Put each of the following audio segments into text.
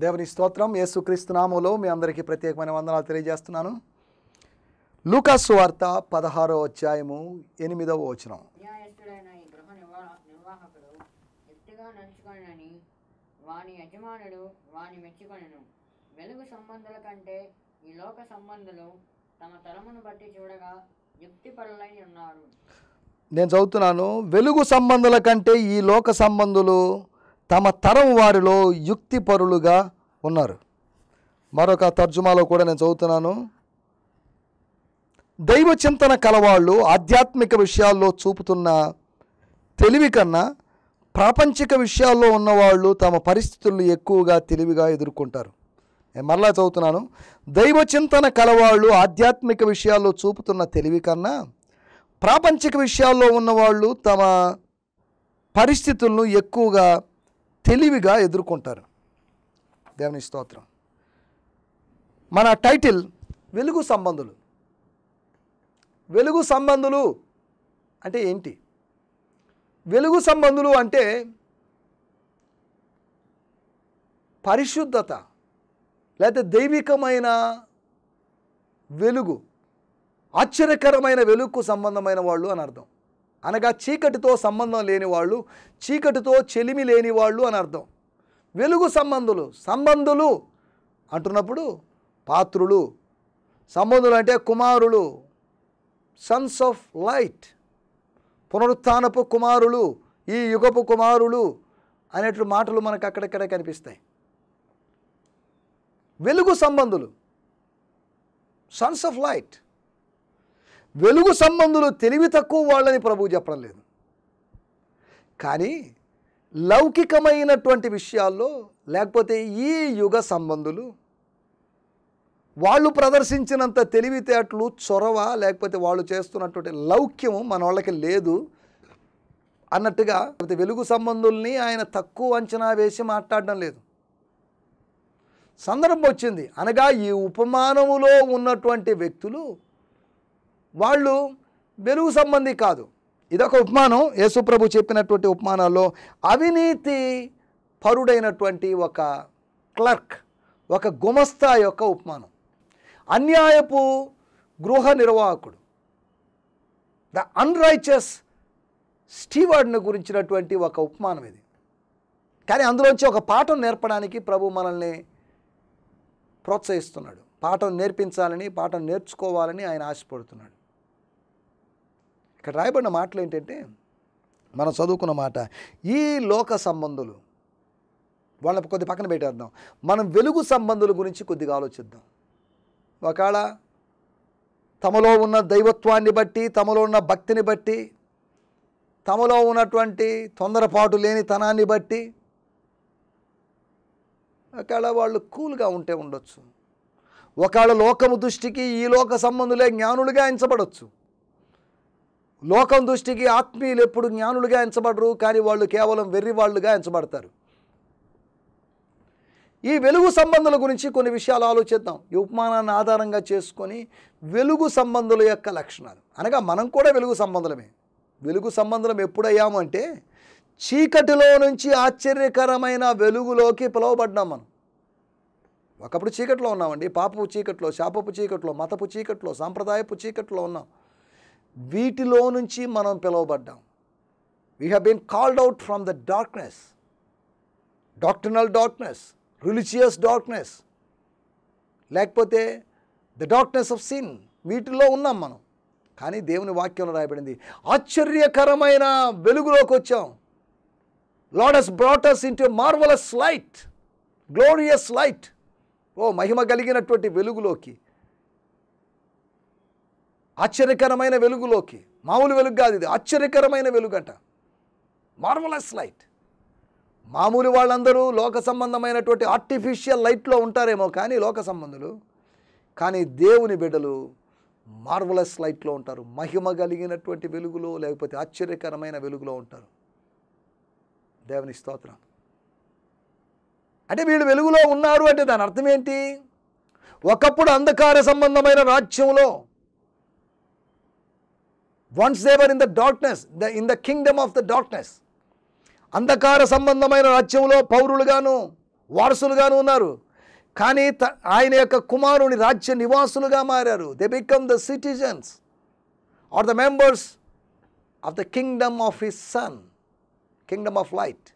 దేవుని స్తోత్రం యేసుక్రీస్తు నామంలో మీ అందరికీ ప్రత్యేకమైన వందనాలు తెలియజేస్తున్నాను లూకాసు వార్త పదహారో అధ్యాయము ఎనిమిదవ వచనం న్యాయస్థుడైన ఈ గృహ నిర్వా నిర్వాహకుడు ఎత్తుగా నడుచుకొనని వాని యజమానుడు వాని మెచ్చుకొనెను వెలుగు సంబంధుల కంటే ఈ లోక సంబంధులు తమ తరమును బట్టి చూడగా యుక్తిపరులై ఉన్నారు నేను చదువుతున్నాను వెలుగు సంబంధుల కంటే ఈ లోక సంబంధులు తమ తరం వారిలో యుక్తిపరులుగా ఉన్నారు మరొక తర్జుమాలో కూడా నేను చదువుతున్నాను దైవ చింతన కలవాళ్ళు ఆధ్యాత్మిక విషయాల్లో చూపుతున్న తెలివి కన్నా ప్రాపంచిక విషయాల్లో ఉన్నవాళ్ళు తమ పరిస్థితులను ఎక్కువగా తెలివిగా ఎదుర్కొంటారు నేను మరలా చదువుతున్నాను దైవ చింతన కలవాళ్ళు ఆధ్యాత్మిక విషయాల్లో చూపుతున్న తెలివి కన్నా ప్రాపంచిక విషయాల్లో ఉన్నవాళ్ళు తమ పరిస్థితులను ఎక్కువగా తెలివిగా ఎదుర్కొంటారు దేవుని స్తోత్రం మన టైటిల్ వెలుగు సంబంధులు వెలుగు సంబంధులు అంటే ఏంటి వెలుగు సంబంధులు అంటే పరిశుద్ధత లేకపోతే దైవికమైన వెలుగు ఆశ్చర్యకరమైన వెలుగుకు సంబంధమైన వాళ్ళు అని అర్థం అనగా చీకటితో సంబంధం లేని వాళ్ళు చీకటితో చెలిమి లేని వాళ్ళు అని అర్థం వెలుగు సంబంధులు సంబంధులు అంటున్నప్పుడు పాత్రులు సంబంధులు అంటే కుమారులు సన్స్ ఆఫ్ లైట్ పునరుత్థానపు కుమారులు ఈ యుగపు కుమారులు అనేట్లు మాటలు మనకు అక్కడక్కడ కనిపిస్తాయి వెలుగు సంబంధులు సన్స్ ఆఫ్ లైట్ వెలుగు సంబంధులు తెలివి తక్కువ వాళ్ళని ప్రభువు చెప్పడం లేదు కానీ లౌకికమైనటువంటి విషయాల్లో లేకపోతే ఈ యుగ సంబంధులు వాళ్ళు ప్రదర్శించినంత తెలివితేటలు చొరవ లేకపోతే వాళ్ళు చేస్తున్నటువంటి లౌక్యము మన వాళ్ళకి లేదు అన్నట్టుగా లేకపోతే వెలుగు సంబంధుల్ని ఆయన తక్కువ అంచనా వేసి మాట్లాడడం లేదు సందర్భం వచ్చింది అనగా ఈ ఉపమానములో ఉన్నటువంటి వ్యక్తులు వాళ్ళు వెలుగు సంబంధి కాదు ఇదొక ఉపమానం యేసుప్రభు చెప్పినటువంటి ఉపమానాల్లో అవినీతి పరుడైనటువంటి ఒక క్లర్క్ ఒక గుమస్తా యొక్క ఉపమానం అన్యాయపు గృహ నిర్వాహకుడు ద అన్రైచస్ స్టీవర్డ్ను గురించినటువంటి ఒక ఉపమానం ఇది కానీ అందులోంచి ఒక పాఠం నేర్పడానికి ప్రభు మనల్ని ప్రోత్సహిస్తున్నాడు పాఠం నేర్పించాలని పాఠం నేర్చుకోవాలని ఆయన ఆశపడుతున్నాడు ఇక్కడ రాయబడిన మాటలు ఏంటంటే మనం చదువుకున్న మాట ఈ లోక సంబంధులు వాళ్ళని కొద్ది పక్కన పెట్టేద్దాం మనం వెలుగు సంబంధుల గురించి కొద్దిగా ఆలోచిద్దాం ఒకవేళ తమలో ఉన్న దైవత్వాన్ని బట్టి తమలో ఉన్న భక్తిని బట్టి తమలో ఉన్నటువంటి తొందరపాటు లేని తనాన్ని బట్టి ఒకవేళ వాళ్ళు కూల్గా ఉంటే ఉండొచ్చు ఒకవేళ లోకము దృష్టికి ఈ లోక సంబంధులే జ్ఞానులుగా ఎంచబడవచ్చు లోకం దృష్టికి ఆత్మీయులు ఎప్పుడు జ్ఞానులుగా ఎంచబడరు కానీ వాళ్ళు కేవలం వెర్రి వాళ్ళుగా ఎంచబడతారు ఈ వెలుగు సంబంధుల గురించి కొన్ని విషయాలు ఆలోచిద్దాం ఈ ఉపమానాన్ని ఆధారంగా చేసుకొని వెలుగు సంబంధుల యొక్క లక్షణాలు అనగా మనం కూడా వెలుగు సంబంధులమే వెలుగు సంబంధులం ఎప్పుడయ్యాము అంటే చీకటిలో నుంచి ఆశ్చర్యకరమైన వెలుగులోకి పిలువబడ్డాం మనం ఒకప్పుడు చీకట్లో ఉన్నామండి పాపపు చీకట్లో శాపపు చీకట్లో మతపు చీకట్లో సాంప్రదాయపు చీకట్లో ఉన్నాం వీటిలో నుంచి మనం పిలువబడ్డాం we have been called out from the darkness doctrinal darkness religious darkness లేకపోతే ద డార్క్నెస్ ఆఫ్ సిన్ వీటిలో ఉన్నాం మనం కానీ దేవుని వాక్యంలో రాయబడింది ఆశ్చర్యకరమైన వెలుగులోకి వచ్చాం Lord has brought us into marvellous light glorious light ఓ మహిమ కలిగినటువంటి వెలుగులోకి ఆశ్చర్యకరమైన వెలుగులోకి మామూలు వెలుగు కాదు ఇది ఆశ్చర్యకరమైన వెలుగంట మార్వలస్ లైట్ మామూలు వాళ్ళందరూ లోక సంబంధమైనటువంటి ఆర్టిఫిషియల్ లైట్లో ఉంటారేమో కానీ లోక సంబంధులు కానీ దేవుని బిడ్డలు మార్వలస్ లైట్లో ఉంటారు మహిమ కలిగినటువంటి వెలుగులో లేకపోతే ఆశ్చర్యకరమైన వెలుగులో ఉంటారు దేవుని స్తోత్రం అంటే వీళ్ళు వెలుగులో ఉన్నారు అంటే దాని అర్థం ఏంటి ఒకప్పుడు అంధకార సంబంధమైన రాజ్యంలో once they were in the darkness the in the kingdom of the darkness అంధకార సంబంధమైన రాజ్యంలో పౌరులుగాను వారసులుగాను ఉన్నారు కానీ త ఆయన యొక్క కుమారుని రాజ్య నివాసులుగా మారారు they become the citizens or the members of the kingdom of his son kingdom of light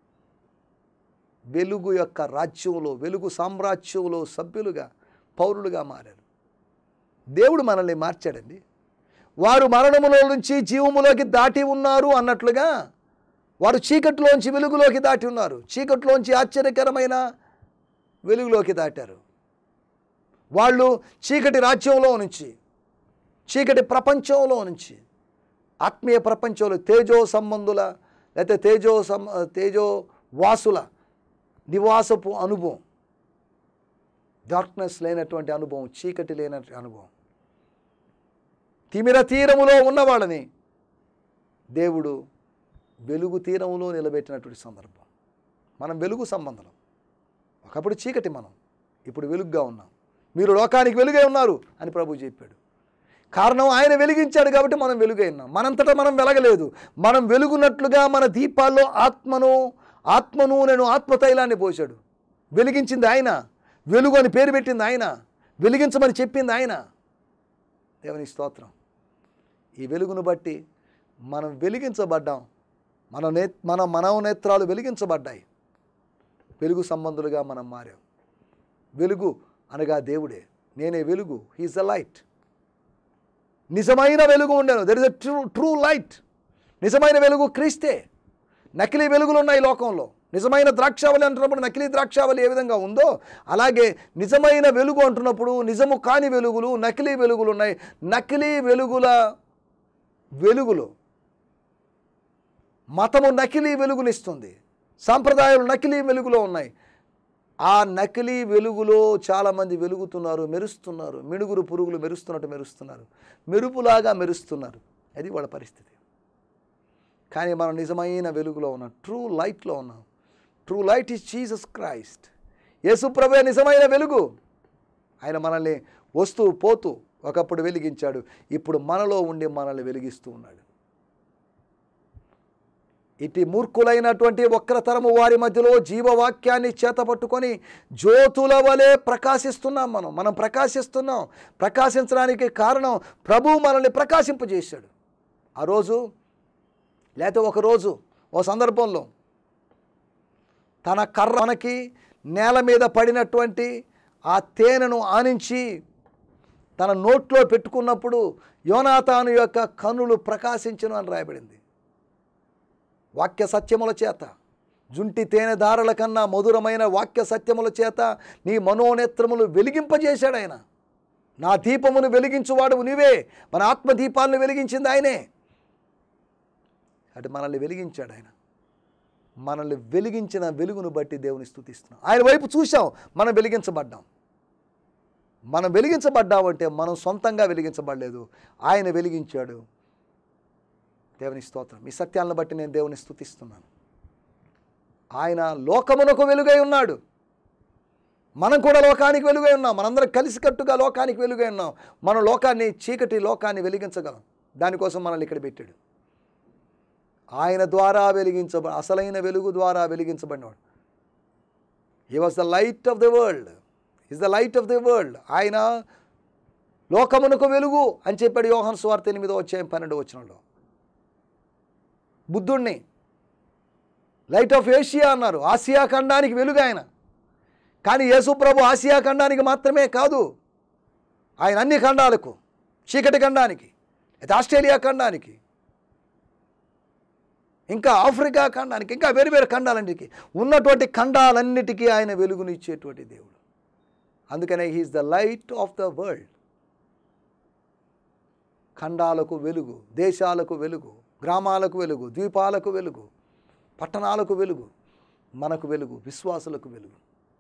వెలుగు యొక్క రాజ్యంలో వెలుగు సామ్రాజ్యంలో సభ్యులుగా పౌరులుగా మారారు దేవుడు మనల్ని మార్చాడండి వారు మరణములో నుంచి జీవములోకి దాటి ఉన్నారు అన్నట్లుగా వారు చీకటిలోంచి వెలుగులోకి దాటి ఉన్నారు చీకటిలోంచి ఆశ్చర్యకరమైన వెలుగులోకి దాటారు వాళ్ళు చీకటి రాజ్యంలో నుంచి చీకటి ప్రపంచంలో నుంచి ఆత్మీయ ప్రపంచంలో తేజో సంబంధుల లేకపోతే తేజో సం తేజో వాసుల నివాసపు అనుభవం డార్క్నెస్ లేనటువంటి అనుభవం చీకటి లేనటువంటి అనుభవం తిమిర తీరములో ఉన్నవాళ్ళని దేవుడు వెలుగు తీరములో నిలబెట్టినటువంటి సందర్భం మనం వెలుగు సంబంధం ఒకప్పుడు చీకటి మనం ఇప్పుడు వెలుగుగా ఉన్నాం మీరు లోకానికి వెలుగై ఉన్నారు అని ప్రభు చెప్పాడు కారణం ఆయన వెలిగించాడు కాబట్టి మనం వెలుగై ఉన్నాం మనంతటా మనం వెలగలేదు మనం వెలుగున్నట్లుగా మన దీపాల్లో ఆత్మను ఆత్మను నేను ఆత్మతైలాన్ని పోశాడు వెలిగించింది ఆయన వెలుగు అని పేరు పెట్టింది ఆయన వెలిగించమని చెప్పింది ఆయన దేవుని స్తోత్రం ఈ వెలుగును బట్టి మనం వెలిగించబడ్డాం మన నే మన మనోనేత్రాలు వెలిగించబడ్డాయి వెలుగు సంబంధులుగా మనం మారాం వెలుగు అనగా దేవుడే నేనే వెలుగు హీజ్ అ లైట్ నిజమైన వెలుగు ఉండను there is a true true light నిజమైన వెలుగు క్రీస్తే నకిలీ వెలుగులు ఉన్నాయి లోకంలో నిజమైన ద్రాక్షావళి అంటున్నప్పుడు నకిలీ ద్రాక్షావళి ఏ విధంగా ఉందో అలాగే నిజమైన వెలుగు అంటున్నప్పుడు నిజము కాని వెలుగులు నకిలీ వెలుగులు ఉన్నాయి నకిలీ వెలుగుల వెలుగులు మతము నకిలీ వెలుగునిస్తుంది సాంప్రదాయాలు నకిలీ వెలుగులో ఉన్నాయి ఆ నకిలీ వెలుగులో చాలామంది వెలుగుతున్నారు మెరుస్తున్నారు మిణుగురు పురుగులు మెరుస్తున్నట్టు మెరుస్తున్నారు మెరుపులాగా మెరుస్తున్నారు అది వాళ్ళ పరిస్థితి కానీ మనం నిజమైన వెలుగులో ఉన్నాం ట్రూ లైట్లో ఉన్నాం true light is Jesus Christ యేసుప్రభే నిజమైన వెలుగు ఆయన మనల్ని వస్తూ పోతూ ఒకప్పుడు వెలిగించాడు ఇప్పుడు మనలో ఉండి మనల్ని వెలిగిస్తూ ఉన్నాడు ఇటు మూర్ఖులైనటువంటి వక్రతరము వారి మధ్యలో జీవవాక్యాన్ని చేతపట్టుకొని జ్యోతుల వలె ప్రకాశిస్తున్నాం మనం మనం ప్రకాశిస్తున్నాం ప్రకాశించడానికి కారణం ప్రభు మనల్ని ప్రకాశింపజేశాడు ఆ రోజు లేకపోతే ఒకరోజు ఓ సందర్భంలో తన కర్ర మనకి నేల మీద పడినటువంటి ఆ తేనెను ఆనించి తన నోట్లో పెట్టుకున్నప్పుడు యోనాతాను యొక్క కన్నులు ప్రకాశించును అని రాయబడింది వాక్య సత్యముల చేత జుంటి తేనె దారుల కన్నా మధురమైన వాక్య సత్యముల చేత నీ మనోనేత్రములు వెలిగింపజేశాడు ఆయన నా దీపమును వెలిగించువాడు నీవే మన ఆత్మ దీపాలను వెలిగించింది ఆయనే అటు మనల్ని వెలిగించాడు ఆయన మనల్ని వెలిగించిన వెలుగును బట్టి దేవుని స్థుతిస్తున్నాం ఆయన వైపు చూసాం మనం వెలిగించబడ్డాం మనం వెలిగించబడ్డామంటే మనం సొంతంగా వెలిగించబడలేదు ఆయన వెలిగించాడు దేవుని స్తోత్రం ఈ సత్యాలను బట్టి నేను దేవుని స్థుతిస్తున్నాను ఆయన లోకమునకు వెలుగై ఉన్నాడు మనం కూడా లోకానికి వెలుగై ఉన్నాం మనందరం కలిసికట్టుగా లోకానికి వెలుగై ఉన్నాం మన లోకాన్ని చీకటి లోకాన్ని వెలిగించగలం దానికోసం మనల్ని ఇక్కడ పెట్టాడు ఆయన ద్వారా వెలిగించబ అసలైన వెలుగు ద్వారా వెలిగించబడినవాడు he was the light of the world is the light of the world ఆయన లోకమునకు వెలుగు అని చెప్పాడు యోహన్ స్వార్థ ఎనిమిదో వచ్చాయి పన్నెండు వచ్చినలో బుద్ధుణ్ణి లైట్ ఆఫ్ ఏషియా అన్నారు ఆసియా ఖండానికి వెలుగు ఆయన కానీ యేసుప్రభు ఆసియా ఖండానికి మాత్రమే కాదు ఆయన అన్ని ఖండాలకు చీకటి ఖండానికి అయితే ఆస్ట్రేలియా ఖండానికి ఇంకా ఆఫ్రికా ఖండానికి ఇంకా వేరు వేరు ఖండాలన్నిటికీ ఉన్నటువంటి ఖండాలన్నిటికీ ఆయన వెలుగునిచ్చేటువంటి దేవుడు అందుకనే he is the light of the world ఖండాలకు వెలుగు దేశాలకు వెలుగు గ్రామాలకు వెలుగు ద్వీపాలకు వెలుగు పట్టణాలకు వెలుగు మనకు వెలుగు విశ్వాసులకు వెలుగు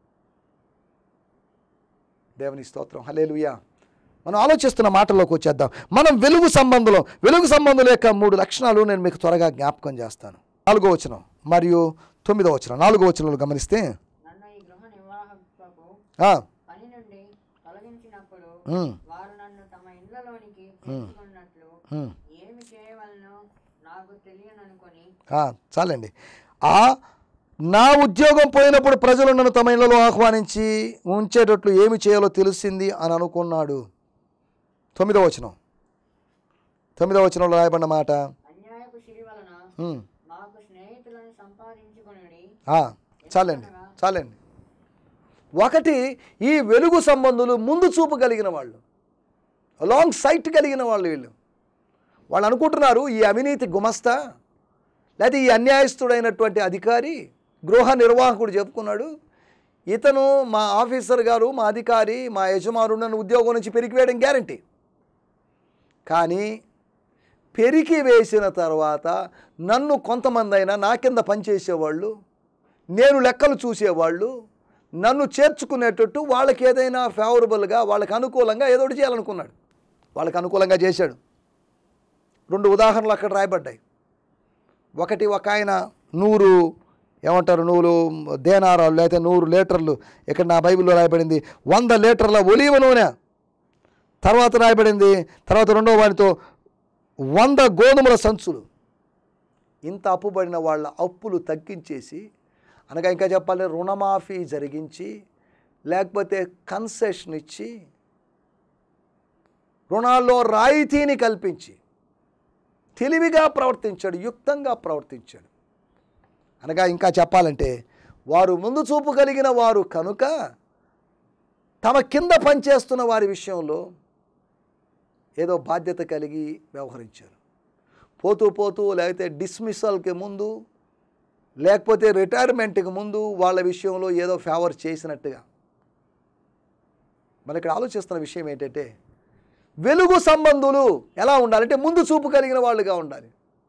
దేవుని స్తోత్రం హలేలుయా మనం ఆలోచిస్తున్న మాటల్లోకి వచ్చేద్దాం మనం వెలుగు సంబంధంలో వెలుగు సంబంధుల యొక్క మూడు లక్షణాలు నేను మీకు త్వరగా జ్ఞాపకం చేస్తాను నాలుగో వచనం మరియు తొమ్మిదో వచనం నాలుగో వచనంలో గమనిస్తే నన్ను ఈ గృహ నిర్వాహకులకు ఆ, పని నుండి తొలగించినప్పుడు ఉమ్, వారు నన్ను తమ ఇళ్లలోనికి చేర్చుకున్నట్లు ఉమ్. ఏమి చేయవలనో నాకు తెలియననుకొని ఆ, చాలండి ఆ నా ఉద్యోగం పోయినప్పుడు ప్రజలు నన్ను తమ ఇళ్లలో ఆహ్వానించి ఉంచేటట్లు ఏమి చేయాలో తెలిసింది అని అనుకున్నాడు తొమ్మిదవ వచనం తొమ్మిదవ వచనంలో రాయబడిన మాట అన్యాయపు సిరి వలన ఉమ్, మాకు స్నేహితులను సంపాదించుకొనుడి ఆ, చాలండి చాలండి ఒకటి ఈ వెలుగు సంబంధులు ముందు చూపు కలిగిన వాళ్ళు లాంగ్ సైట్ కలిగిన వాళ్ళు వీళ్ళు వాళ్ళు అనుకుంటున్నారు ఈ అవినీతి గుమస్తా లేదా ఈ అన్యాయస్తుడైనటువంటి అధికారి గృహ నిర్వాహకుడు చెప్పుకున్నాడు ఇతను మా ఆఫీసర్ గారు మా అధికారి మా యజమానుడు నన్ను ఉద్యోగం నుంచి పెరిగివేయడం గ్యారంటీ కానీ పెరికి వేసిన తర్వాత నన్ను కొంతమంది అయినా నా కింద పనిచేసేవాళ్ళు నేను లెక్కలు చూసేవాళ్ళు నన్ను చేర్చుకునేటట్టు వాళ్ళకి ఏదైనా ఫేవరబుల్గా వాళ్ళకి అనుకూలంగా ఏదో ఒకటి చేయాలనుకున్నాడు వాళ్ళకి అనుకూలంగా చేశాడు రెండు ఉదాహరణలు అక్కడ రాయబడ్డాయి ఒకటి ఒక ఆయన నూరు ఏమంటారు నూరు దేనారాలు లేకపోతే నూరు లీటర్లు ఇక్కడ నా బైబిల్లో రాయబడింది వంద లీటర్ల ఒలీవ నూనె తర్వాత రాయబడింది తర్వాత రెండో వాడితో వంద గోధుమల సంచులు ఇంత అప్పుబడిన వాళ్ళ అప్పులు తగ్గించేసి అనగా ఇంకా చెప్పాలి రుణమాఫీ జరిగించి లేకపోతే కన్సెషన్ ఇచ్చి రుణాల్లో రాయితీని కల్పించి తెలివిగా ప్రవర్తించాడు యుక్తంగా ప్రవర్తించాడు అనగా ఇంకా చెప్పాలంటే వారు ముందు చూపు కలిగిన వారు కనుక తమ కింద పనిచేస్తున్న వారి విషయంలో ఏదో బాధ్యత కలిగి వ్యవహరించారు పోతూ పోతూ లేకపోతే డిస్మిసల్కి ముందు లేకపోతే రిటైర్మెంట్కి ముందు వాళ్ళ విషయంలో ఏదో ఫేవర్ చేసినట్టుగా మన ఇక్కడ ఆలోచిస్తున్న విషయం ఏంటంటే వెలుగు సంబంధులు ఎలా ఉండాలంటే ముందు చూపు కలిగిన వాళ్ళుగా ఉండాలి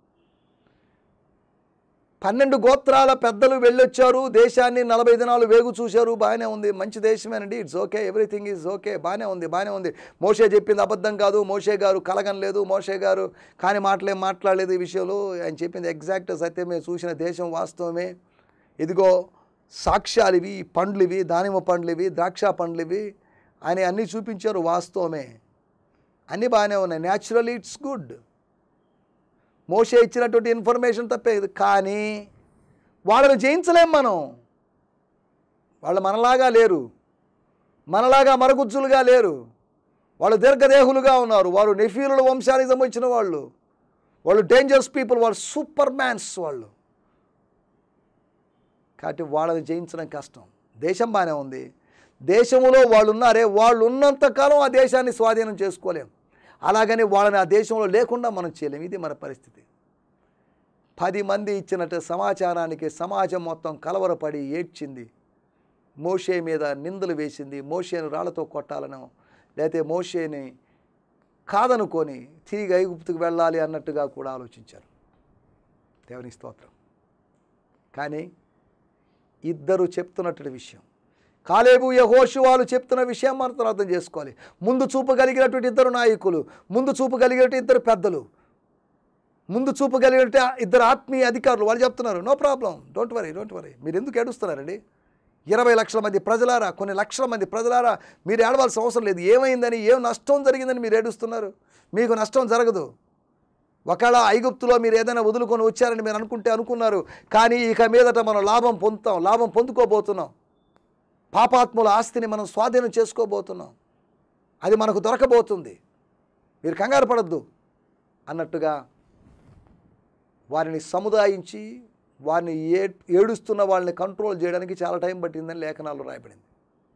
పన్నెండు గోత్రాల పెద్దలు వెళ్ళొచ్చారు దేశాన్ని నలభై దినాలు వేగు చూశారు బాగానే ఉంది మంచి దేశమేనండి it's okay everything is okay బాగానే ఉంది బాగానే ఉంది మోషే చెప్పింది అబద్ధం కాదు మోషే గారు కలగనలేదు మోషే గారు కాని మాటలేం మాట్లాడలేదు ఈ విషయంలో ఆయన చెప్పింది ఎగ్జాక్ట్ సత్యమే చూసిన దేశం వాస్తవమే ఇదిగో సాక్ష్యాలు ఇవి పండ్లు ఇవి దానిమ్మ పండ్లు ఇవి ద్రాక్ష పండ్లు ఇవి అని అన్నీ చూపించారు వాస్తవమే అన్నీ బాగానే ఉన్నాయి న్యాచురల్ ఇట్స్ గుడ్ మోసే ఇచ్చినటువంటి ఇన్ఫర్మేషన్ తప్పేది కానీ వాళ్ళని జయించలేం మనం వాళ్ళు మనలాగా లేరు మనలాగా మరగుజ్జులుగా లేరు వాళ్ళు దీర్ఘదేహులుగా ఉన్నారు వారు నెఫీలుల వంశానికి సంబంధించిన వాళ్ళు వాళ్ళు డేంజరస్ పీపుల్ వాళ్ళు సూపర్ మ్యాన్స్ వాళ్ళు కాబట్టి వాళ్ళని జయించడం కష్టం దేశం బాగానే ఉంది దేశంలో వాళ్ళు ఉన్నారే వాళ్ళు ఉన్నంతకాలం ఆ దేశాన్ని స్వాధీనం చేసుకోలేం అలాగని వాళ్ళని ఆ దేశంలో లేకుండా మనం చేయలేం ఇది మన పరిస్థితి పది మంది ఇచ్చినట్టు సమాచారానికి సమాజం మొత్తం కలవరపడి ఏడ్చింది మోషే మీద నిందలు వేసింది మోషేను రాళ్లతో కొట్టాలను లేకపోతే మోషేని కాదనుకొని తిరిగి ఐగుప్తుకు వెళ్ళాలి అన్నట్టుగా కూడా ఆలోచించారు దేవుని స్తోత్రం కానీ ఇద్దరు చెప్తున్నటువంటి విషయం కాలేబు యహోషు వాళ్ళు చెప్తున్న విషయం మనం అర్థం చేసుకోవాలి ముందు చూపు కలిగినటువంటి ఇద్దరు నాయకులు ముందు చూపు కలిగినటువంటి ఇద్దరు పెద్దలు ముందు చూపు కలిగినట్టు ఇద్దరు ఆత్మీయ అధికారులు వాళ్ళు చెప్తున్నారు no problem don't worry don't worry మీరు ఎందుకు ఏడుస్తున్నారండి ఇరవై లక్షల మంది ప్రజలారా కొన్ని లక్షల మంది ప్రజలారా మీరు ఏడవలసిన అవసరం లేదు ఏమైందని ఏం నష్టం జరిగిందని మీరు ఏడుస్తున్నారు మీకు నష్టం జరగదు ఒకవేళ ఐగుప్తులో మీరు ఏదైనా వదులుకొని వచ్చారని మీరు అనుకుంటే అనుకున్నారు కానీ ఇక మీదట మనం లాభం పొందుతాం లాభం పొందుకోబోతున్నాం పాపాత్ముల ఆస్తిని మనం స్వాధీనం చేసుకోబోతున్నాం అది మనకు దొరకబోతుంది మీరు కంగారు పడద్దు అన్నట్టుగా వారిని సముదాయించి వారిని ఏ ఏడుస్తున్న వాళ్ళని కంట్రోల్ చేయడానికి చాలా టైం పట్టిందని లేఖనాలు రాయబడింది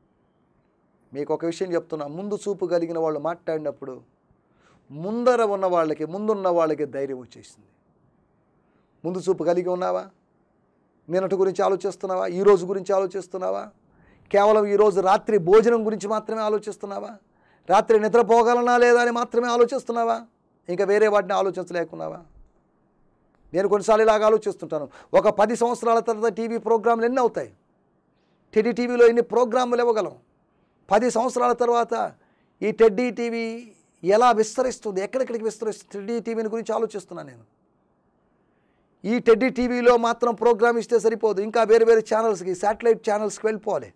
మీకు ఒక విషయం చెప్తున్నా ముందు చూపు కలిగిన వాళ్ళు మాట్లాడినప్పుడు ముందర ఉన్న వాళ్ళకి ముందున్న వాళ్ళకి ధైర్యం వచ్చేసింది ముందు చూపు కలిగి ఉన్నావా నిన్నటి గురించి ఆలోచిస్తున్నావా ఈ రోజు గురించి ఆలోచిస్తున్నావా కేవలం ఈరోజు రాత్రి భోజనం గురించి మాత్రమే ఆలోచిస్తున్నావా రాత్రి నిద్రపోగలనా లేదా అని మాత్రమే ఆలోచిస్తున్నావా ఇంకా వేరే వాటిని ఆలోచించలేకున్నావా నేను కొన్నిసార్లు ఇలాగ ఆలోచిస్తుంటాను ఒక పది సంవత్సరాల తర్వాత టీవీ ప్రోగ్రాంలు ఎన్ని అవుతాయి టెడ్డీ టీవీలో ఎన్ని ప్రోగ్రాములు ఇవ్వగలం పది సంవత్సరాల తర్వాత ఈ టెడ్డీ టీవీ ఎలా విస్తరిస్తుంది ఎక్కడెక్కడికి విస్తరిస్తుంది టెడ్డీ టీవీని గురించి ఆలోచిస్తున్నాను నేను ఈ టెడ్డీ టీవీలో మాత్రం ప్రోగ్రామ్ ఇస్తే సరిపోదు ఇంకా వేరే వేరే ఛానల్స్కి శాటిలైట్ ఛానల్స్కి వెళ్ళిపోవాలి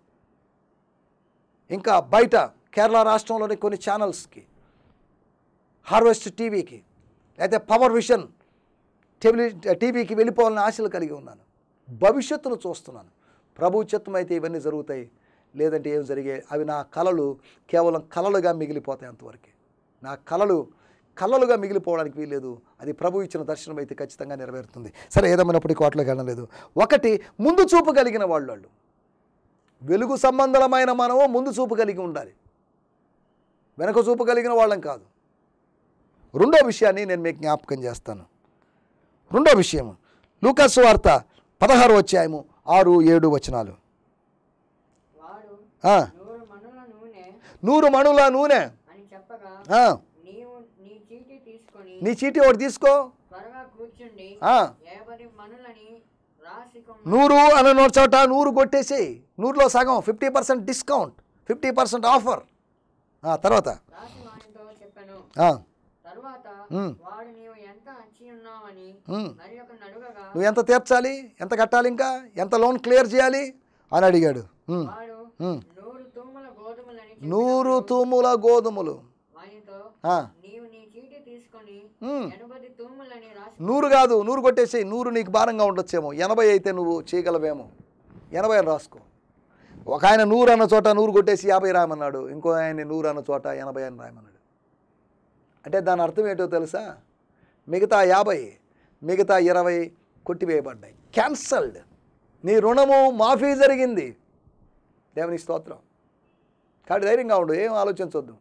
ఇంకా బయట కేరళ రాష్ట్రంలోని కొన్ని ఛానల్స్కి హార్వెస్ట్ టీవీకి అయితే పవర్ విషన్ టీవీ టీవీకి వెళ్ళిపోవాలని ఆశలు కలిగి ఉన్నాను భవిష్యత్తును చూస్తున్నాను ప్రభు చిత్తం అయితే ఇవన్నీ జరుగుతాయి లేదంటే ఏం జరిగే అవి నా కళలు కేవలం కళలుగా మిగిలిపోతాయి అంతవరకే నా కళలు కళలుగా మిగిలిపోవడానికి వీల్లేదు అది ప్రభు ఇచ్చిన దర్శనం అయితే ఖచ్చితంగా నెరవేరుతుంది సరే ఏదేమైనప్పటికీ వాటిలోకి వెళ్ళడం లేదు ఒకటి ముందు చూపు కలిగిన వాళ్ళు వాళ్ళు వెలుగు సంబంధమైన మనము ముందు చూపు కలిగి ఉండాలి వెనక చూపు కలిగిన వాళ్ళం కాదు రెండో విషయాన్ని నేను మీకు జ్ఞాపకం చేస్తాను రెండో విషయం లూకాసు వార్త పదహారు అధ్యాయము ఆరు ఏడు వచనాలు వాడు ఆ, నూరు మనుల నూనె నూరు మణుల నూనె అని చెప్పగా ఆ, నీవు నీ చీటి తీసుకొని నీ చీటీ ఒకటి తీసుకో త్వరగా కూర్చుండి ఆ, యాభై మనులని రాసికొమ్మ నూరు అని నోట్ చోట నూరు కొట్టేసి నూరులో సగం fifty percent discount fifty percent offer ఆ, తర్వాత రాసి వానితో చెప్పాను ఆ, తరువాత ఉమ్. వాడు నీవు ఎంత అచ్చి ఉన్నావని ఉమ్. మరి ఒక నడుగగా నువ్వు ఎంత తీర్చాలి ఎంత కట్టాలి ఇంకా ఎంత లోన్ క్లియర్ చేయాలి అని అడిగాడు ఉమ్, వాడు ఉమ్. నూరు తూముల గోధుమలని నూరు తూముల గోధుమలు వానితో ఆ, నీవు నీ చీటి తీసుకొని ఉమ్. ఎనభై తూములని రాసి నూరు కాదు నూరు కొట్టేసి నూరు నీకు భారంగా ఉండొచ్చేమో ఎనభై అయితే నువ్వు చేయగలవేమో ఎనభై అని రాసుకో ఒక ఆయన నూరు అన్న చోట నూరు కొట్టేసి యాభై రాయమన్నాడు ఇంకో ఆయన నూరు అన్న చోట ఎనభై అని రాయమన్నాడు అంటే దాని అర్థం ఏంటో తెలుసా మిగతా యాభై మిగతా ఇరవై కొట్టివేయబడ్డాయి క్యాన్సల్డ్ నీ రుణము మాఫీ జరిగింది దేవుని స్తోత్రం కాబట్టి ధైర్యంగా ఉండు ఏం ఆలోచించవద్దు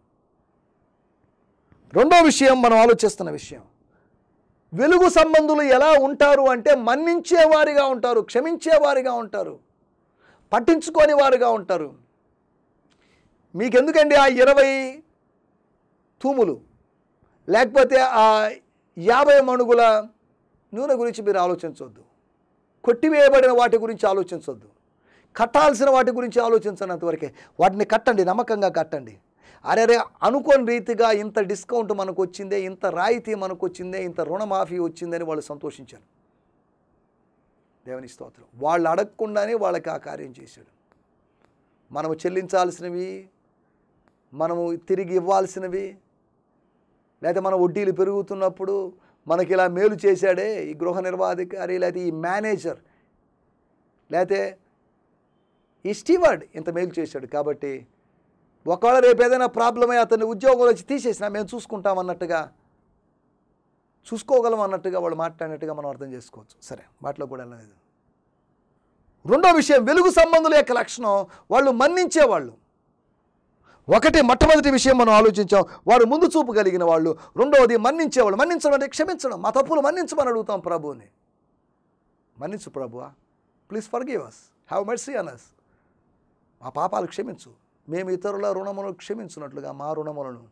రెండో విషయం మనం ఆలోచిస్తున్న విషయం వెలుగు సంబంధులు ఎలా ఉంటారు అంటే మన్నించేవారిగా ఉంటారు క్షమించేవారిగా ఉంటారు పట్టించుకోని వారుగా ఉంటారు మీకెందుకండి ఆ ఇరవై తూములు లేకపోతే ఆ యాభై మణుగుల నూనె గురించి మీరు ఆలోచించవద్దు కొట్టివేయబడిన వాటి గురించి ఆలోచించవద్దు కట్టాల్సిన వాటి గురించి ఆలోచించినంతవరకే వాటిని కట్టండి నమ్మకంగా కట్టండి అరే అరే అనుకోని రీతిగా ఇంత డిస్కౌంట్ మనకు వచ్చిందే ఇంత రాయితీ మనకు వచ్చిందే ఇంత రుణమాఫీ వచ్చిందని వాళ్ళు సంతోషించారు దేవుని స్తోత్రం వాళ్ళు అడగకుండానే వాళ్ళకి ఆ కార్యం చేశాడు మనము చెల్లించాల్సినవి మనము తిరిగి ఇవ్వాల్సినవి లేకపోతే మన వడ్డీలు పెరుగుతున్నప్పుడు మనకి ఇలా మేలు చేశాడే ఈ గృహ నిర్వాధికారి లేకపోతే ఈ మేనేజర్ లేకపోతే ఈ స్టీవర్డ్ ఇంత మేలు చేశాడు కాబట్టి ఒకవేళ రేపు ఏదైనా ప్రాబ్లం అయ్యి అతన్ని ఉద్యోగం వచ్చి తీసేసినా మేము చూసుకుంటాం అన్నట్టుగా చూసుకోగలం అన్నట్టుగా వాళ్ళు మాట్లాడినట్టుగా మనం అర్థం చేసుకోవచ్చు సరే వాటిలో కూడా వెళ్ళలేదు రెండో విషయం వెలుగు సంబంధుల యొక్క లక్షణం వాళ్ళు మన్నించేవాళ్ళు ఒకటి మొట్టమొదటి విషయం మనం ఆలోచించాం వారు ముందు చూపు కలిగిన వాళ్ళు రెండవది మన్నించేవాళ్ళు మన్నించడం అంటే క్షమించడం మా తప్పులు మన్నించమని అడుగుతాం ప్రభువుని మన్నించు ప్రభువా please forgive us have mercy on us మా పాపాలు క్షమించు మేము ఇతరుల రుణములను క్షమించున్నట్లుగా మా రుణములను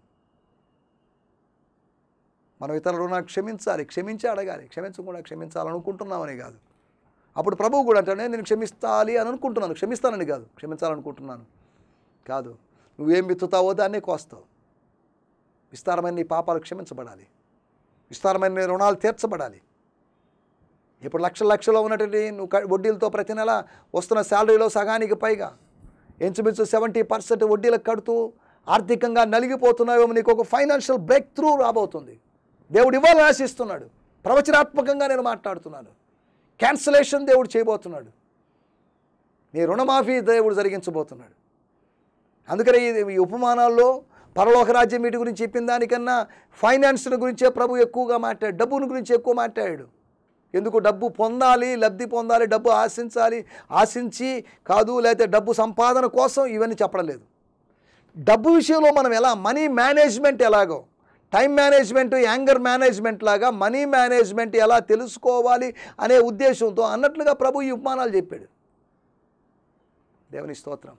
మనం ఇతరుల రుణాలు క్షమించాలి క్షమించి అడగాలి క్షమించకుండా క్షమించాలనుకుంటున్నామని కాదు అప్పుడు ప్రభువు కూడా అంటాడు నేను క్షమిస్తాలి అని అనుకుంటున్నాను క్షమిస్తానని కాదు క్షమించాలనుకుంటున్నాను కాదు నువ్వేం విత్తుతావో దాన్నే కోస్తావు విస్తారమైన నీ పాపాలు క్షమించబడాలి విస్తారమైన నీ రుణాలు తీర్చబడాలి ఇప్పుడు లక్షల లక్షలో ఉన్నటువంటి నువ్వు క- వడ్డీలతో ప్రతి నెల వస్తున్న శాలరీలో సగానికి పైగా ఇంచుమించు సెవెంటీ పర్సెంట్ వడ్డీలకు కడుతూ ఆర్థికంగా నలిగిపోతున్నావేమో నీకు ఒక ఫైనాన్షియల్ బ్రేక్ త్రూ రాబోతుంది దేవుడు ఇవ్వాలని ఆశిస్తున్నాడు ప్రవచనాత్మకంగా నేను మాట్లాడుతున్నాను క్యాన్సలేషన్ దేవుడు చేయబోతున్నాడు నీ రుణమాఫీ దేవుడు జరిగించబోతున్నాడు అందుకనే ఈ ఈ ఉపమానాల్లో పరలోక రాజ్యం వీటి గురించి చెప్పిన దానికన్నా ఫైనాన్స్ గురించే ప్రభు ఎక్కువగా మాట్లాడు డబ్బుని గురించి ఎక్కువ మాట్లాడాడు ఎందుకు డబ్బు పొందాలి లబ్ధి పొందాలి డబ్బు ఆశించాలి ఆశించి కాదు లేకపోతే డబ్బు సంపాదన కోసం ఇవన్నీ చెప్పడం లేదు డబ్బు విషయంలో మనం ఎలా మనీ మేనేజ్మెంట్ ఎలాగో టైం మేనేజ్మెంట్ యాంగర్ మేనేజ్మెంట్ లాగా మనీ మేనేజ్మెంట్ ఎలా తెలుసుకోవాలి అనే ఉద్దేశంతో అన్నట్లుగా ప్రభు ఈ ఉపమానాలు చెప్పాడు దేవుని స్తోత్రం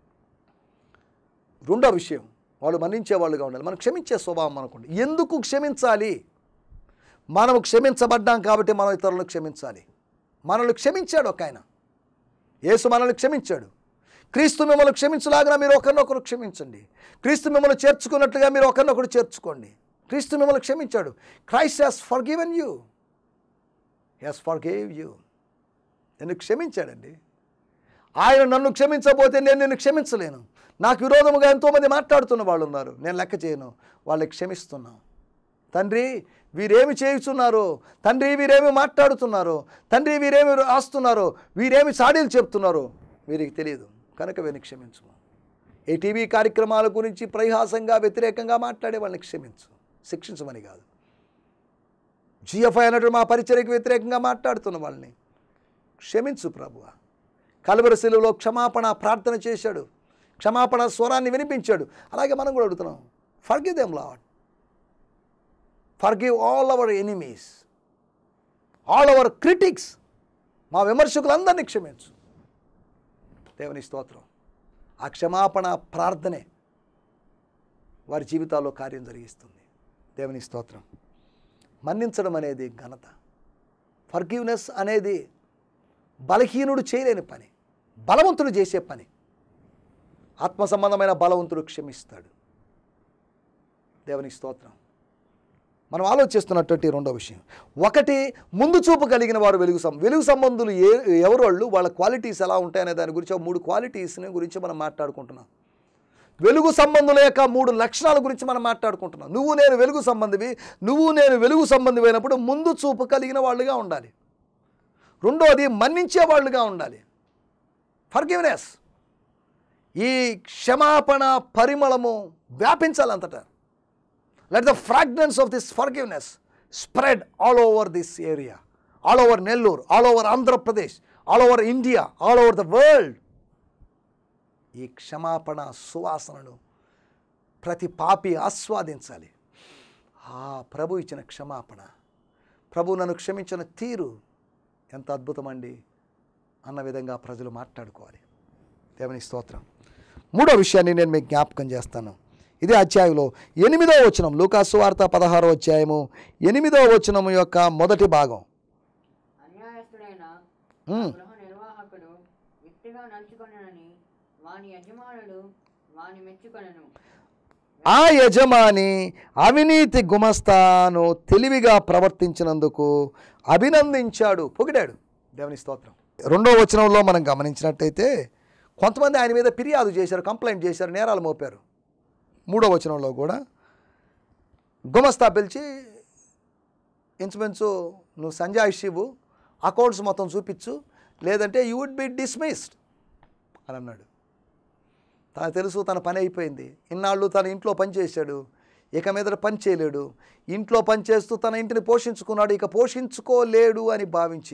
రెండో విషయం వాళ్ళు మన్నించే వాళ్ళుగా ఉండాలి మనం క్షమించే స్వభావం మనకుంది ఎందుకు క్షమించాలి మనం క్షమించబడ్డాం కాబట్టి మనం ఇతరులను క్షమించాలి మనల్ని క్షమించాడు ఒక ఆయన యేసు మనల్ని క్షమించాడు క్రీస్తు మిమ్మల్ని క్షమించలాగా మీరు ఒకరినొకరు క్షమించండి క్రీస్తు మిమ్మల్ని చేర్చుకున్నట్లుగా మీరు ఒకరినొకరు చేర్చుకోండి క్రీస్తు మిమ్మల్ని క్షమించాడు Christ has forgiven you has forgave you నేను క్షమించాడండి ఆయన నన్ను క్షమించబోతే నేను నిన్ను క్షమించలేను నాకు విరోధముగా ఎంతోమంది మాట్లాడుతున్న వాళ్ళు ఉన్నారు నేను లెక్క చేయను వాళ్ళకి క్షమిస్తున్నాం తండ్రి వీరేమి చేయుచున్నారు తండ్రి వీరేమి మాట్లాడుతున్నారు తండ్రి వీరేమి రాస్తున్నారు వీరేమి చాడీలు చెప్తున్నారు వీరికి తెలియదు కనుక వీరిని క్షమించు ఏ టీవీ కార్యక్రమాల గురించి పరిహాసంగా వ్యతిరేకంగా మాట్లాడే వాళ్ళని క్షమించు శిక్షించమని కాదు జిఎఫ్ఐ అన్నట్టు మా పరిచర్యకు వ్యతిరేకంగా మాట్లాడుతున్న వాళ్ళని క్షమించు ప్రభువ కలువరి శిలువలో క్షమాపణ ప్రార్థన చేశాడు క్షమాపణ స్వరాన్ని వినిపించాడు అలాగే మనం కూడా అడుగుతున్నాం forgive them Lord forgive all our enemies all our critics మా విమర్శకులందరినీ క్షమించు దేవుని స్తోత్రం ఆ క్షమాపణ ప్రార్థనే వారి జీవితాల్లో కార్యం జరిగిస్తుంది దేవుని స్తోత్రం మన్నించడం అనేది ఘనత ఫర్గివ్నెస్ అనేది బలహీనుడు చేయలేని పని బలవంతుడు చేసే పని ఆత్మ సంబంధమైన బలవంతుడు క్షమిస్తాడు దేవుని స్తోత్రం మనం ఆలోచిస్తున్నటువంటి రెండో విషయం ఒకటి ముందు చూపు కలిగిన వారు వెలుగు సం వెలుగు సంబంధులు ఏ ఎవరు వాళ్ళు వాళ్ళ క్వాలిటీస్ ఎలా ఉంటాయనే దాని గురించి ఒక మూడు క్వాలిటీస్ని గురించి మనం మాట్లాడుకుంటున్నాం వెలుగు సంబంధుల యొక్క మూడు లక్షణాల గురించి మనం మాట్లాడుకుంటున్నాం నువ్వు నేను వెలుగు సంబంధివి నువ్వు నేను వెలుగు సంబంధివి అయినప్పుడు ముందు చూపు కలిగిన వాళ్ళుగా ఉండాలి రెండోది మన్నించే వాళ్ళుగా ఉండాలి ఫర్గివ్నెస్ ఈ క్షమాపణ పరిమళము వ్యాపించాలంతటా let the fragrance of this forgiveness spread all over this area all over Nellore all over Andhra Pradesh all over India all over the world ఈ క్షమాపణ సువాసనను ప్రతి పాపి ఆస్వాదించాలి ఆ ప్రభు ఇచ్చిన క్షమాపణ ప్రభు నన్ను క్షమించిన తీరు ఎంత అద్భుతమండి అన్న విధంగా ప్రజలు మాట్లాడుకోవాలి దేవుని స్తోత్రం మూడో విషయాన్ని నేను మీకు జ్ఞాపకం చేస్తాను ఇదే అధ్యాయంలో ఎనిమిదో వచనం లూకాసు వార్త పదహారో అధ్యాయము ఎనిమిదో వచనం యొక్క మొదటి భాగం అన్యాయస్తుడైన మ్మ్. గృహ నిర్వాహకుడు యుక్తిగా నడుచుకొనని వాని యజమానుడు వాని మెచ్చుకొనను ఆ యజమాని అవినీతి గుమస్తాను తెలివిగా ప్రవర్తించినందుకు అభినందించాడు పొగిడాడు దేవుని స్తోత్రం రెండో వచనంలో మనం గమనించినట్టయితే కొంతమంది ఆయన మీద ఫిర్యాదు చేశారు కంప్లైంట్ చేశారు నేరాలు మోపారు మూడో వచనంలో కూడా గుమస్తా పిలిచి ఇంచుమించు నువ్వు సంజాయిషి ఇవ్వు అకౌంట్స్ మొత్తం చూపించు లేదంటే యూ వుడ్ బి డిస్మిస్డ్ అని అన్నాడు తనకు తెలుసు తన పని అయిపోయింది ఇన్నాళ్ళు తన ఇంట్లో పని చేశాడు ఇక మీద పని చేయలేడు ఇంట్లో పని చేస్తూ తన ఇంటిని పోషించుకున్నాడు ఇక పోషించుకోలేడు అని భావించి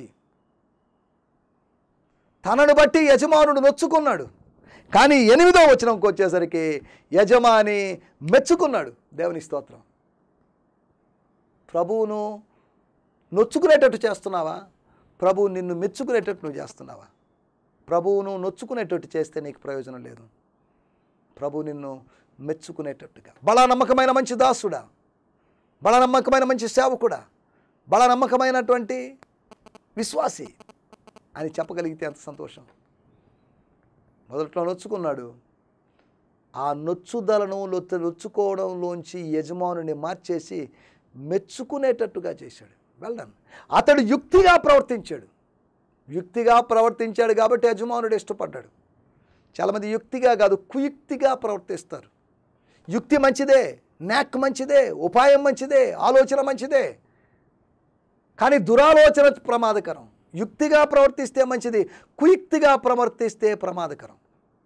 తనను బట్టి యజమానుడు నొచ్చుకున్నాడు కానీ ఎనిమిదో వచనంకి వచ్చేసరికి యజమాని మెచ్చుకున్నాడు దేవుని స్తోత్రం ప్రభువును నొచ్చుకునేటట్టు చేస్తున్నావా ప్రభువు నిన్ను మెచ్చుకునేటట్టు నువ్వు చేస్తున్నావా ప్రభువును నొచ్చుకునేటట్టు చేస్తే నీకు ప్రయోజనం లేదు ప్రభు నిన్ను మెచ్చుకునేటట్టుగా బలా నమ్మకమైన మంచి దాసుడా బలా నమ్మకమైన మంచి సేవకుడా బలా నమ్మకమైనటువంటి విశ్వాసి అని చెప్పగలిగితే ఎంత సంతోషం మొదట్లో నొచ్చుకున్నాడు ఆ నొచ్చుదలను లొత్తు నొచ్చుకోవడంలోంచి యజమానుని మార్చేసి మెచ్చుకునేటట్టుగా చేశాడు వెల్డన్ అతడు యుక్తిగా ప్రవర్తించాడు యుక్తిగా ప్రవర్తించాడు కాబట్టి యజమానుడు ఇష్టపడ్డాడు చాలామంది యుక్తిగా కాదు కుయుక్తిగా ప్రవర్తిస్తారు యుక్తి మంచిదే నాక్ మంచిదే ఉపాయం మంచిదే ఆలోచన మంచిదే కానీ దురాలోచన ప్రమాదకరం యుక్తిగా ప్రవర్తిస్తే మంచిది కుయుక్తిగా ప్రవర్తిస్తే ప్రమాదకరం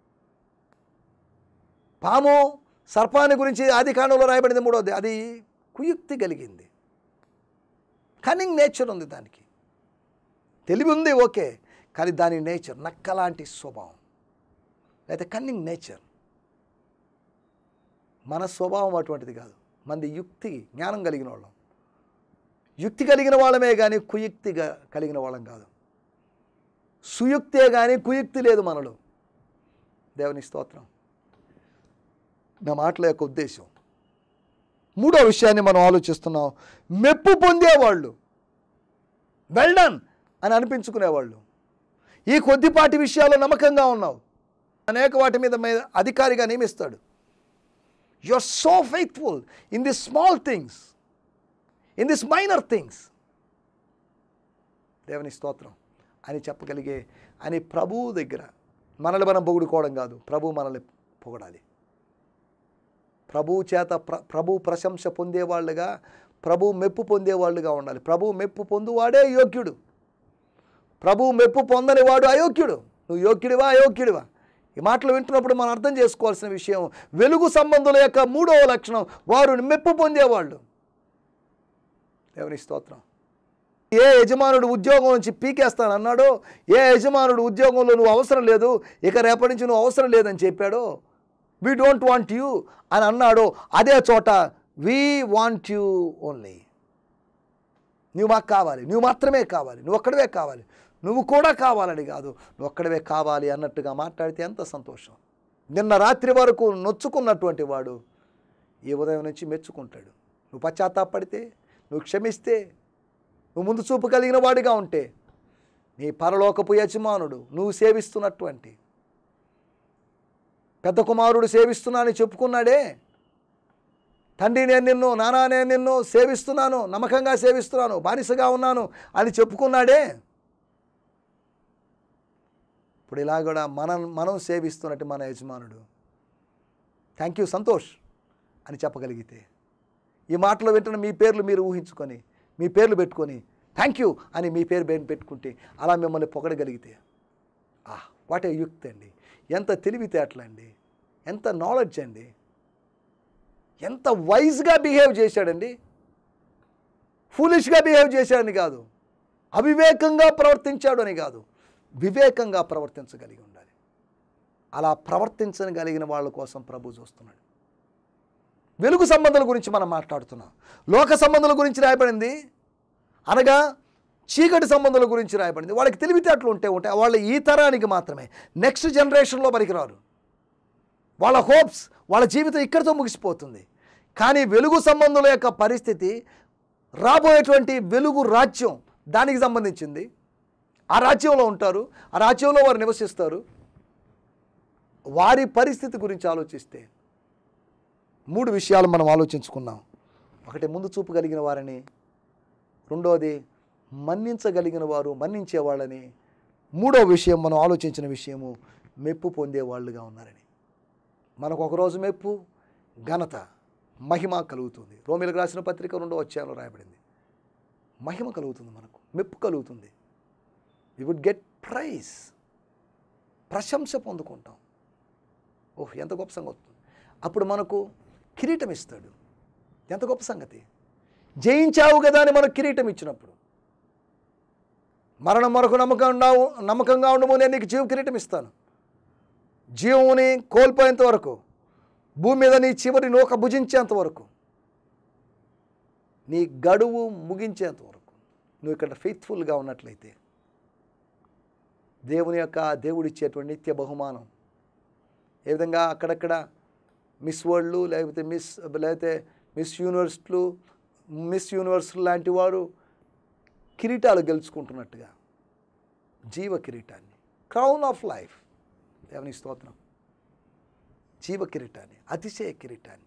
పాము సర్పాన్ని గురించి ఆది కాండంలో రాయబడింది మూడోది అది కుయుక్తి కలిగింది కనింగ్ నేచర్ ఉంది దానికి తెలివి ఉంది ఓకే కానీ దాని నేచర్ నక్కలాంటి స్వభావం అయితే కన్నింగ్ నేచర్ మన స్వభావం అటువంటిది కాదు మంది యుక్తి జ్ఞానం కలిగిన వాళ్ళం యుక్తి కలిగిన వాళ్ళమే కానీ కుయుక్తిగా కలిగిన వాళ్ళం కాదు సుయుక్తే కానీ కుయుక్తి లేదు మనలో దేవుని స్తోత్రం నా మాటల యొక్క ఉద్దేశం మూడో విషయాన్ని మనం ఆలోచిస్తున్నాం మెప్పు పొందేవాళ్ళు వెల్డన్ అని అనిపించుకునేవాళ్ళు ఈ కొద్దిపాటి విషయాల్లో నమ్మకంగా ఉన్నావు అనేక వాటి మీద మీద అధికారిగా నియమిస్తాడు you are so faithful in this small things in this minor things దేవుని స్తోత్రం అని చెప్పగలిగే అని ప్రభువు దగ్గర మనల్ని మనం పొగుడుకోవడం కాదు ప్రభు మనల్ని పొగడాలి ప్రభువు చేత ప్ర ప్రభు ప్రశంస పొందేవాళ్ళుగా ప్రభు మెప్పు పొందేవాళ్ళుగా ఉండాలి ప్రభు మెప్పు పొందువాడే యోగ్యుడు ప్రభు మెప్పు పొందని వాడు అయోగ్యుడు నువ్వు యోగ్యుడివా అయోగ్యుడివా ఈ మాటలు వింటున్నప్పుడు మనం అర్థం చేసుకోవాల్సిన విషయం వెలుగు సంబంధుల యొక్క మూడవ లక్షణం వారు మెప్పు పొందేవాళ్ళు దేవుని స్తోత్రం ఏ యజమానుడు ఉద్యోగం నుంచి పీకేస్తాను అన్నాడో ఏ యజమానుడు ఉద్యోగంలో నువ్వు అవసరం లేదు ఇక రేపటి నుంచి నువ్వు అవసరం లేదని చెప్పాడో వీ డోంట్ వాంట్ యూ అని అన్నాడో అదే చోట వీ వాంట్ యూ ఓన్లీ నువ్వు మాకు కావాలి నువ్వు మాత్రమే కావాలి నువ్వు ఒక్కడవే కావాలి నువ్వు కూడా కావాలని కాదు నువ్వు ఒక్కడవే కావాలి అన్నట్టుగా మాట్లాడితే ఎంత సంతోషం నిన్న రాత్రి వరకు నొచ్చుకున్నటువంటి వాడు ఈ ఉదయం నుంచి మెచ్చుకుంటాడు నువ్వు పశ్చాత్తాపడితే నువ్వు క్షమిస్తే నువ్వు ముందు చూపు కలిగిన వాడిగా ఉంటే నీ పరలోకపు యజమానుడు నువ్వు సేవిస్తున్నటువంటి పెద్ద కుమారుడు సేవిస్తున్నానని చెప్పుకున్నాడే తండ్రి నేను నిన్ను నానా నేను నిన్ను సేవిస్తున్నాను నమ్మకంగా సేవిస్తున్నాను బానిసగా ఉన్నాను అని చెప్పుకున్నాడే ఇప్పుడు ఇలా కూడా మనం మనం సేవిస్తున్నట్టు మన యజమానుడు థ్యాంక్ యూ సంతోష్ అని చెప్పగలిగితే ఈ మాటలు వింటున్న మీ పేర్లు మీరు ఊహించుకొని మీ పేర్లు పెట్టుకొని థ్యాంక్ యూ అని మీ పేరు బే- పెట్టుకుంటే అలా మిమ్మల్ని పొగడగలిగితే ఆ వాట్ ఏ యుక్తి అండి ఎంత తెలివితేటలండి ఎంత నాలెడ్జ్ అండి ఎంత వైజ్గా బిహేవ్ చేశాడండి ఫూలిష్గా బిహేవ్ చేశాడని కాదు అవివేకంగా ప్రవర్తించాడు అని కాదు వివేకంగా ప్రవర్తించగలిగి ఉండాలి అలా ప్రవర్తించగలిగిన వాళ్ళ కోసం ప్రభు చూస్తున్నాడు వెలుగు సంబంధాల గురించి మనం మాట్లాడుతున్నాం లోక సంబంధాల గురించి రాయబడింది అనగా చీకటి సంబంధాల గురించి రాయబడింది వాళ్ళకి తెలివితేటలు ఉంటే ఉంటాయి వాళ్ళ ఈ తరానికి మాత్రమే నెక్స్ట్ జనరేషన్లో పనికిరారు వాళ్ళ హోప్స్ వాళ్ళ జీవితం ఇక్కడితో ముగిసిపోతుంది కానీ వెలుగు సంబంధుల యొక్క పరిస్థితి రాబోయేటువంటి వెలుగు రాజ్యం దానికి సంబంధించింది ఆ రాజ్యంలో ఉంటారు ఆ రాజ్యంలో వారు నివసిస్తారు వారి పరిస్థితి గురించి ఆలోచిస్తే మూడు విషయాలు మనం ఆలోచించుకున్నాం ఒకటి ముందు చూపు కలిగిన వారని రెండోది మన్నించగలిగిన వారు మన్నించే వాళ్ళని మూడో విషయం మనం ఆలోచించిన విషయము మెప్పు పొందే వాళ్ళుగా ఉన్నారని మనకు ఒకరోజు మెప్పు ఘనత మహిమ కలుగుతుంది రోమిలకు రాసిన పత్రిక రెండో అధ్యాయంలో రాయబడింది మహిమ కలుగుతుంది మనకు మెప్పు కలుగుతుంది వి వుడ్ గెట్ ప్రైజ్ ప్రశంస పొందుకుంటాం ఓహ్ ఎంత గొప్ప సంగతి అప్పుడు మనకు కిరీటం ఇస్తాడు ఎంత గొప్ప సంగతి జయించావు కదా అని మనకు కిరీటం ఇచ్చినప్పుడు మరణం మరొక నమ్మకంగా నమ్మకంగా ఉండము నేను నీకు జీవ కిరీటం ఇస్తాను జీవముని కోల్పోయేంత వరకు భూమి మీద నీ చివరి నూక భుజించేంత వరకు నీ గడువు ముగించేంత వరకు నువ్వు ఇక్కడ ఫెయిత్ఫుల్గా ఉన్నట్లయితే దేవుని యొక్క దేవుడిచ్చేటువంటి నిత్య బహుమానం ఏ విధంగా అక్కడక్కడ మిస్ వరల్డ్లు లేకపోతే మిస్ లేకపోతే మిస్ యూనివర్సిటీలు మిస్ యూనివర్స్ లాంటి వారు కిరీటాలు గెలుచుకుంటున్నట్టుగా జీవ కిరీటాన్ని క్రౌన్ ఆఫ్ లైఫ్ దేవుని స్తోత్రం జీవ కిరీటాన్ని అతిశయ కిరీటాన్ని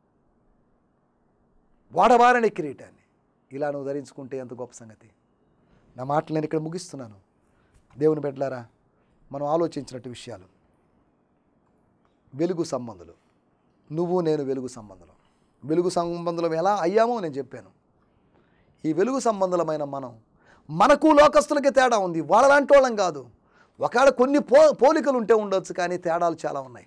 వాడవారని కిరీటాన్ని ఇలా నువ్వు ధరించుకుంటే ఎంత గొప్ప సంగతి నా మాటలు నేను ఇక్కడ ముగిస్తున్నాను దేవుని బిడ్డలారా మనం ఆలోచించినట్టు విషయాలు వెలుగు సంబంధులు నువ్వు నేను వెలుగు సంబంధులం వెలుగు సంబంధులం ఎలా అయ్యామో నేను చెప్పాను ఈ వెలుగు సంబంధులమైన మనం మనకు లోకస్తులకి తేడా ఉంది వాళ్ళలాంటి వాళ్ళం కాదు ఒకవేళ కొన్ని పో పోలికలు ఉంటే ఉండొచ్చు కానీ తేడాలు చాలా ఉన్నాయి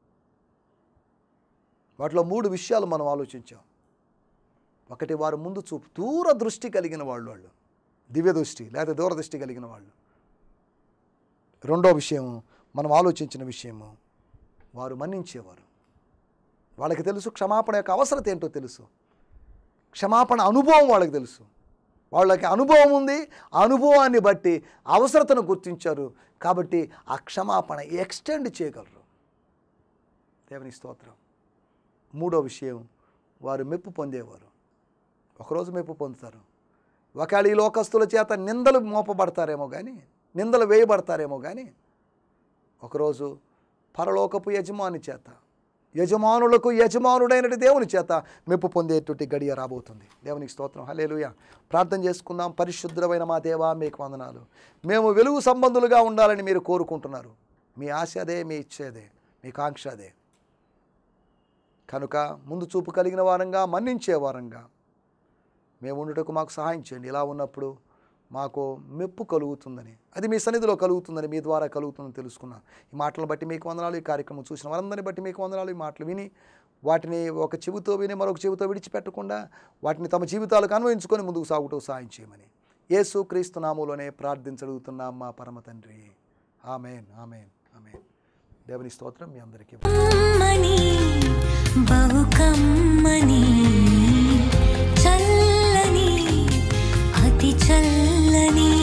వాటిలో మూడు విషయాలు మనం ఆలోచించాం ఒకటి వారు ముందు చూపు దూర దృష్టి కలిగిన వాళ్ళు వాళ్ళు దివ్య దృష్టి లేదా దూరదృష్టి కలిగిన వాళ్ళు రెండో విషయం మనం ఆలోచించిన విషయము వారు మన్నించేవారు వాళ్ళకి తెలుసు క్షమాపణ యొక్క అవసరత ఏంటో తెలుసు క్షమాపణ అనుభవం వాళ్ళకి తెలుసు వాళ్ళకి అనుభవం ఉంది ఆ అనుభవాన్ని బట్టి అవసరతను గుర్తించారు కాబట్టి ఆ క్షమాపణ ఎక్స్టెండ్ చేయగలరు దేవుని స్తోత్రం మూడో విషయం వారు మెప్పు పొందేవారు ఒకరోజు మెప్పు పొందుతారు ఒకవేళ ఈ లోకస్తుల చేత నిందలు మోపబడతారేమో కానీ నిందలు వేయబడతారేమో కానీ ఒకరోజు పరలోకపు యజమాని చేత యజమానులకు యజమానుడైనటి దేవుని చేత మెప్పు పొందేటువంటి గడియ రాబోతుంది దేవునికి స్తోత్రం హలేలుయ ప్రార్థన చేసుకుందాం పరిశుద్ధమైన మా దేవా మీకు వందనాలు మేము వెలుగు సంబంధులుగా ఉండాలని మీరు కోరుకుంటున్నారు మీ ఆశ అదే మీ ఇచ్చ అదే మీ కాంక్ష అదే కనుక ముందు చూపు కలిగిన వారంగా మన్నించే వారంగా మేము ఉండుటకు మాకు సహాయం చేయండి ఇలా ఉన్నప్పుడు మాకు మెప్పు కలుగుతుందని అది మీ సన్నిధిలో కలుగుతుందని మీ ద్వారా కలుగుతుందని తెలుసుకున్నాను ఈ మాటలను బట్టి మీకు వందనాలు ఈ కార్యక్రమం చూసిన వారందరిని బట్టి మీకు వందనాలు ఈ మాటలు విని వాటిని ఒక చెవితో విని మరొక చెవితో విడిచిపెట్టకుండా వాటిని తమ జీవితాలకు అన్వయించుకొని ముందుకు సాగుటూ సాయం చేయమని యేసు క్రీస్తు నామంలోనే ప్రార్థించడుగుతున్నాం మా పరమ తండ్రి ఆమెన్ ఆమెన్ ఆమెన్ దేవుని స్తోత్రం మీ అందరికీ కమ్మని బహు కమ్మని చల్లని అతి చల్లని